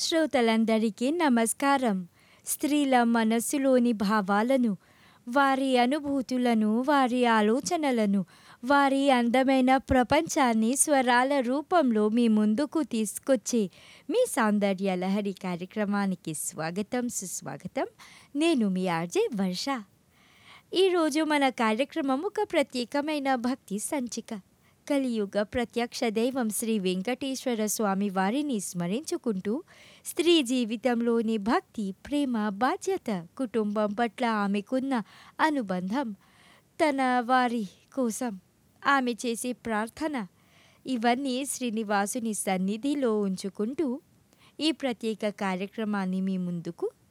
శ్రోతలందరికీ నమస్కారం స్త్రీల మనస్సులోని భావాలను వారి అనుభూతులను వారి ఆలోచనలను వారి అందమైన ప్రపంచాన్ని స్వరాల రూపంలో మీ ముందుకు తీసుకొచ్చే మీ సౌందర్య లహరి కార్యక్రమానికి స్వాగతం సుస్వాగతం నేను మీ ఆర్జే వర్ష ఈరోజు మన కార్యక్రమం ఒక ప్రత్యేకమైన భక్తి సంచిక కలియుగ ప్రత్యక్ష దైవం శ్రీ వెంకటేశ్వర స్వామి వారిని స్మరించుకుంటూ స్త్రీ జీవితంలోని భక్తి ప్రేమ బాధ్యత కుటుంబం పట్ల ఆమెకున్న అనుబంధం తన వారి కోసం ఆమె చేసే ప్రార్థన ఇవన్నీ శ్రీనివాసుని సన్నిధిలో ఉంచుకుంటూ ఈ ప్రత్యేక కార్యక్రమాన్ని మీ ముందుకు